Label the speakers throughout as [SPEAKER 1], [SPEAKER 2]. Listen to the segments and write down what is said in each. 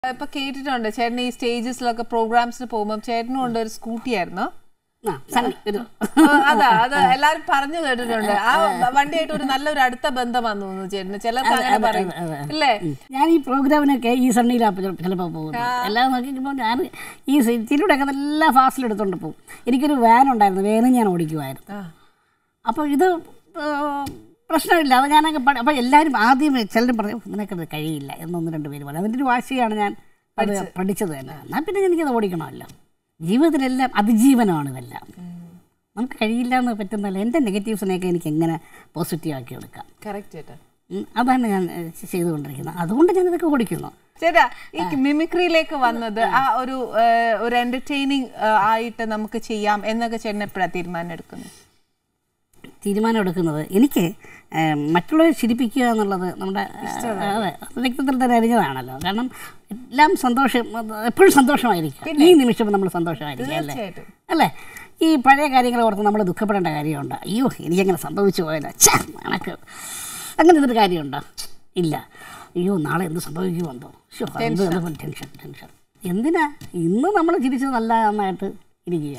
[SPEAKER 1] ഇപ്പൊ കേട്ടിട്ടുണ്ട് ചേട്ടൻ ഈ സ്റ്റേജസിലൊക്കെ പ്രോഗ്രാംസിന് പോകുമ്പോൾ ചേട്ടനും ഉണ്ട് ഒരു സ്കൂട്ടി ആയിരുന്നു
[SPEAKER 2] ആ സണ്ണി ഒരു
[SPEAKER 1] അതാ അത് എല്ലാരും പറഞ്ഞു കേട്ടിട്ടുണ്ട് ആ വണ്ടിയായിട്ട് ഒരു നല്ലൊരു അടുത്ത ബന്ധം വന്നു തോന്നുന്നു ചേട്ടന് ചിലർക്ക് അങ്ങനെ പറയും അല്ലേ
[SPEAKER 2] ഞാൻ ഈ പ്രോഗ്രാമിനൊക്കെ ഈ സണ്ണിയിലാണ് ചിലപ്പോൾ പോകുന്നത് എല്ലാം നോക്കിക്കുമ്പോൾ ഞാൻ ഈ സിറ്റിയിലൂടെയൊക്കെ നല്ല ഫാസ്റ്റിൽ എടുത്തുകൊണ്ട് പോകും എനിക്കൊരു വാൻ ഉണ്ടായിരുന്നു വാനും ഞാൻ ഓടിക്കുമായിരുന്നു
[SPEAKER 1] ആ.
[SPEAKER 2] അപ്പോൾ ഇത് ആ, പ്രശ്നമില്ല അത് ഞാനൊക്കെ പഠി അപ്പോൾ എല്ലാവരും ആദ്യം ചിലരും പറഞ്ഞു നിനക്കത് കഴിയില്ല എന്നൊന്ന് രണ്ട് പേര് പറഞ്ഞു അതിൻ്റെ ഒരു വാശിയാണ് ഞാൻ അത് പഠിച്ചത് തന്നെ എന്നാൽ പിന്നെ എനിക്കത് ഓടിക്കണമല്ലോ ജീവിതത്തിലെല്ലാം അതിജീവനമാണ് ഇതെല്ലാം നമുക്ക് കഴിയില്ല എന്ന് പറ്റുന്നതല്ല എൻ്റെ നെഗറ്റീവ്സിനെയൊക്കെ എനിക്ക് എങ്ങനെ പോസിറ്റീവ് ആക്കി എടുക്കാം
[SPEAKER 1] കറക്റ്റ് ചേട്ടാ
[SPEAKER 2] ഉം, അതാണ് ഞാൻ ഏഹ്, ചെയ്തുകൊണ്ടിരിക്കുന്നത് അതുകൊണ്ട് ഞാൻ ഇതൊക്കെ ഓടിക്കുന്നു
[SPEAKER 1] ചേട്ടാ ഈ മിമിക്രിയിലേക്ക് വന്നത് ആ ഒരു ഏഹ്, ഒരു എന്റർടൈനിങ് ആയിട്ട് നമുക്ക് ചെയ്യാം എന്നൊക്കെ ചേട്ടൻ എപ്പോഴാണ് തീരുമാനം എടുക്കുന്നത്
[SPEAKER 2] തീരുമാനം എടുക്കുന്നത് എനിക്ക് ഏഹ്, മറ്റുള്ളവരെ ചിരിപ്പിക്കുക എന്നുള്ളത് നമ്മുടെ ഏഹ്, അതെ വ്യക്തിത്വത്തിൽ തന്നെ അറിഞ്ഞതാണല്ലോ കാരണം എല്ലാം സന്തോഷം അത് എപ്പോഴും സന്തോഷമായിരിക്കും ഈ നിമിഷം നമ്മൾ സന്തോഷമായിരിക്കും അല്ലേ
[SPEAKER 1] തീർച്ചയായിട്ടും
[SPEAKER 2] അല്ലേ ഈ പഴയ കാര്യങ്ങൾ ഓർത്ത് നമ്മൾ ദുഃഖപ്പെടേണ്ട കാര്യമുണ്ടോ അയ്യോ എനിക്കങ്ങനെ സംഭവിച്ചു പോയല്ലോ ഛേ കണക്ക് അങ്ങനെ ഇതൊരു കാര്യമുണ്ടോ ഇല്ല അയ്യോ നാളെ എന്ത് സംഭവിക്കുമെന്തോ ഷോ എന്ത് എന്ത് ടെൻഷൻ ടെൻഷൻ എന്തിനാ ഇന്ന് നമ്മൾ ചിരിച്ചത് നല്ല നന്നായിട്ട് ഇരിക്കുക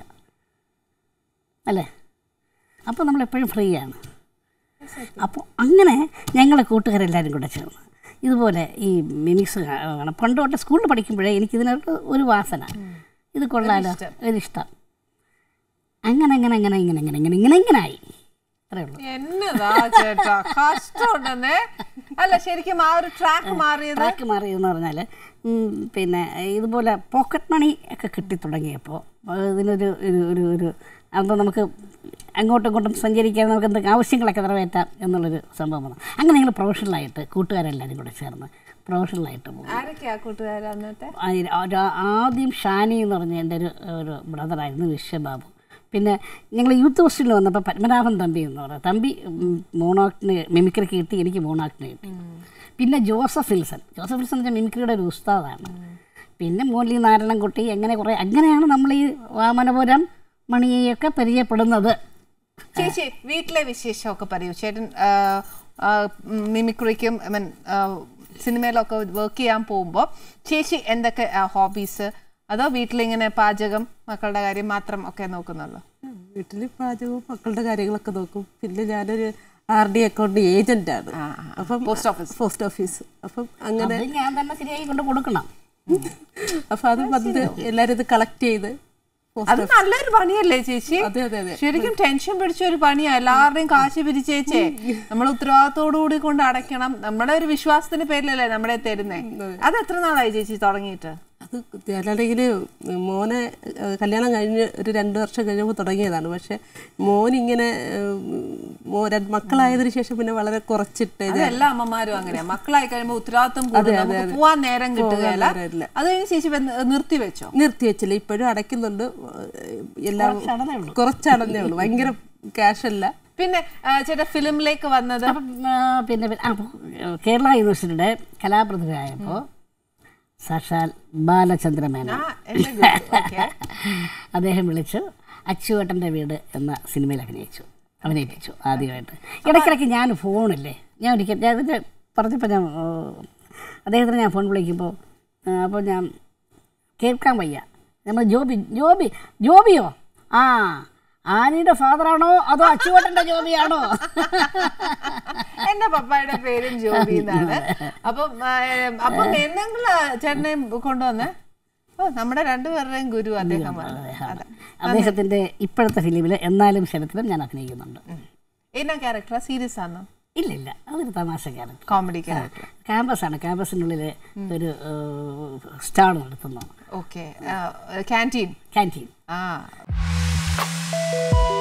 [SPEAKER 2] അല്ലേ അപ്പോൾ നമ്മളെപ്പോഴും ഫ്രീ ആണ് അപ്പോൾ അങ്ങനെ ഞങ്ങളെ കൂട്ടുകാരെല്ലാവരും കൂടെ ചേർന്ന് ഇതുപോലെ ഈ മിമിക്സ് കാണാം പണ്ട് തൊട്ട് സ്കൂളിൽ പഠിക്കുമ്പോഴേ എനിക്കിതിനകത്ത് ഒരു വാസന ഇത് കൊള്ളാലോ ഒരിഷ്ടം അങ്ങനെ അങ്ങനെ അങ്ങനെ ഇങ്ങനെ ഇങ്ങനെ ഇങ്ങനെ ഇങ്ങനെ ഇങ്ങനെ ആയി അത്രേ ഉള്ളൂ
[SPEAKER 1] എന്നതാ ചേട്ടാ കഷ്ടമുണ്ടെന്നേ അല്ല ശരിക്കും ആ ഒരു ട്രാക്ക് മാറിയത്
[SPEAKER 2] ട്രാക്ക് മാറിയെന്ന് പറഞ്ഞാൽ പിന്നെ ഇതുപോലെ പോക്കറ്റ് മണി ഒക്കെ കിട്ടി തുടങ്ങിയപ്പോൾ ഇതിനൊരു ഒരു ഒരു ഒരു അപ്പോൾ നമുക്ക് അങ്ങോട്ടും ഇങ്ങോട്ടും സഞ്ചരിക്കാൻ നമുക്ക് എന്തൊക്കെ ആവശ്യങ്ങളൊക്കെ നിറവേറ്റാം എന്നുള്ളൊരു സംഭവം വന്നു അങ്ങനെ ഞങ്ങൾ പ്രൊഫഷണലായിട്ട് കൂട്ടുകാരെല്ലാവരും കൂടെ ചേർന്ന് പ്രൊഫഷണലായിട്ട് പോകും
[SPEAKER 1] ആരൊക്കെയാ കൂട്ടുകാർ അന്നത്തെ
[SPEAKER 2] ആയി- ഒരു ആദ്യം ഷാനി എന്ന് പറഞ്ഞ എൻ്റെ ഒരു ഒരു ബ്രദറായിരുന്നു വിശ്വബാബു പിന്നെ ഞങ്ങൾ യൂത്ത് ഹോസ്റ്റലിൽ വന്നപ്പോൾ പത്മനാഭൻ തമ്പി എന്ന് പറയുന്നത് തമ്പി മോണോക്ടിന് മിമിക്രിക്ക് കിട്ടി എനിക്ക് മോണോക്ടിന് കിട്ടി പിന്നെ ജോസഫ് വിൽസൺ ജോസഫ് വിൽസൺ എന്ന് വെച്ചാൽ മിമിക്രിയുടെ ഒരു ഉസ്താദാണ് പിന്നെ മുരളി നാരായണൻകുട്ടി അങ്ങനെ കുറേ അങ്ങനെയാണ് നമ്മൾ ഈ വാമനപുരം മണിയെയൊക്കെ പരിചയപ്പെടുന്നത്
[SPEAKER 1] ചേച്ചി വീട്ടിലെ വിശേഷമൊക്കെ പറയൂ ചേട്ടൻ ആ, ആ, മിമിക്രിക്കും ഐ മീൻ സിനിമയിലൊക്കെ വർക്ക് ചെയ്യാൻ പോകുമ്പോൾ ചേച്ചി എന്തൊക്കെ ഹോബീസ് അതോ വീട്ടിലിങ്ങനെ പാചകം മക്കളുടെ കാര്യം മാത്രം ഒക്കെ നോക്കുന്നുള്ളൂ
[SPEAKER 3] വീട്ടിൽ പാചകവും മക്കളുടെ കാര്യങ്ങളൊക്കെ നോക്കും പിന്നെ ഞാനൊരു ആർ ഡി അക്കൗണ്ട് ഏജന്റ് ആണ് അപ്പം
[SPEAKER 1] പോസ്റ്റ് ഓഫീസ്
[SPEAKER 3] പോസ്റ്റ് ഓഫീസ് അപ്പം അങ്ങനെ
[SPEAKER 2] അത് ഞാൻ തന്നെ ശരിയായി കൊണ്ട് കൊടുക്കണം
[SPEAKER 3] അപ്പം അത് വന്ന് എല്ലാവരും ഇത് കളക്ട് ചെയ്ത്
[SPEAKER 1] അത് നല്ലൊരു പണിയല്ലേ ചേച്ചി
[SPEAKER 3] അതെ അതെ അതെ
[SPEAKER 1] ശരിക്കും ടെൻഷൻ പിടിച്ച ഒരു പണിയാ എല്ലാവരുടെയും കാശ് പിരിച്ചേച്ചേ നമ്മൾ ഉത്തരവാദിത്തോടു കൂടി കൊണ്ട് അടയ്ക്കണം നമ്മുടെ ഒരു വിശ്വാസത്തിന്റെ പേരിലല്ലേ നമ്മളെ തരുന്നേ അത് എത്ര നാളായി ചേച്ചി തുടങ്ങിയിട്ട്
[SPEAKER 3] അത് ഞാനാണെങ്കിൽ മോനെ ഏഹ്, കല്യാണം കഴിഞ്ഞ് ഒരു രണ്ട് വർഷം കഴിഞ്ഞപ്പോൾ തുടങ്ങിയതാണ് പക്ഷെ മോനിങ്ങനെ ഏഹ്, മോ രണ്ട് മക്കളായതിനു ശേഷം പിന്നെ വളരെ കുറച്ചിട്ട്
[SPEAKER 1] അത് എല്ലാ അമ്മമാരും അങ്ങനെയാ മക്കളായി കഴിയുമ്പോൾ ഉത്തരവാദിത്തം കൂടും നമുക്ക് പോവാൻ നേരം കിട്ടുകയല്ല
[SPEAKER 3] നേരമില്ല.
[SPEAKER 1] അത് കഴിഞ്ഞ് ചേച്ചി വന്ന് നിർത്തി വെച്ചോ
[SPEAKER 3] നിർത്തി വെച്ചില്ല ഇപ്പോഴും അടയ്ക്കുന്നുണ്ട് ഏഹ്, എല്ലാം കുറച്ചടന്നേ ഉള്ളൂ ഭയങ്കര ക്യാഷ് അല്ല
[SPEAKER 1] പിന്നെ ആ, ചേട്ടാ ഫിലിമിലേക്ക് വന്നത്
[SPEAKER 2] അപ്പം ആ, പിന്നെ പിന്നെ- ആ, അപ്പോൾ കേരള യൂണിവേഴ്സിറ്റിയുടെ കലാപ്രതിഭയായപ്പോൾ സാക്ഷാൽ ബാലചന്ദ്ര മേനോൻ
[SPEAKER 1] ആ, എന്റെ ഗുരു. Okay.
[SPEAKER 2] അദ്ദേഹം വിളിച്ചു അച്ചുവേട്ടൻ്റെ വീട് എന്ന സിനിമയിൽ അഭിനയിച്ചു അഭിനയിപ്പിച്ചു ആദ്യമായിട്ട് ഇടയ്ക്കിടയ്ക്ക് ഞാൻ ഫോണില്ലേ ഞാൻ ഒരിക്കൽ ഞാൻ ഇതിൻ്റെ പറഞ്ഞപ്പോൾ ഞാൻ ഓ, അദ്ദേഹത്തിന് ഞാൻ ഫോൺ വിളിക്കുമ്പോൾ അപ്പോൾ ഞാൻ കേൾക്കാൻ വയ്യ നമ്മൾ ജോബി ജോബി ജോബിയോ ആ ആനിയുടെ ഫാദറാണോ അതോ അച്ചുവേട്ടൻ്റെ ജോബിയാണോ
[SPEAKER 1] എന്റെ പപ്പായുടെ പേരും ജോബി എന്നാണ് അപ്പം ആ, അപ്പം എന്തെങ്കിലും ചേട്ടനെ കൊണ്ടുവന്നേ ഓ നമ്മുടെ രണ്ടുപേരുടെയും ഗുരു അദ്ദേഹമാണ് അതെ
[SPEAKER 2] അദ്ദേഹത്തിൻ്റെ ഇപ്പോഴത്തെ ഫിലിമിൽ എന്നാലും ശരത്തിലും ഞാൻ അഭിനയിക്കുന്നുണ്ട്
[SPEAKER 1] എന്നാ ക്യാരക്ടറാ സീരിയസ് ആണോ
[SPEAKER 2] ഇല്ല ഇല്ല അതൊരു തമാശ ക്യാരക്ടർ
[SPEAKER 1] കോമഡി ക്യാരക്ടർ
[SPEAKER 2] ക്യാമ്പസാണ് ക്യാമ്പസിനുള്ളിൽ ഒരു സ്റ്റാൾ നടത്തുന്നു
[SPEAKER 1] ഓക്കെ ക്യാൻറ്റീൻ
[SPEAKER 2] ക്യാൻറ്റീൻ
[SPEAKER 1] ആ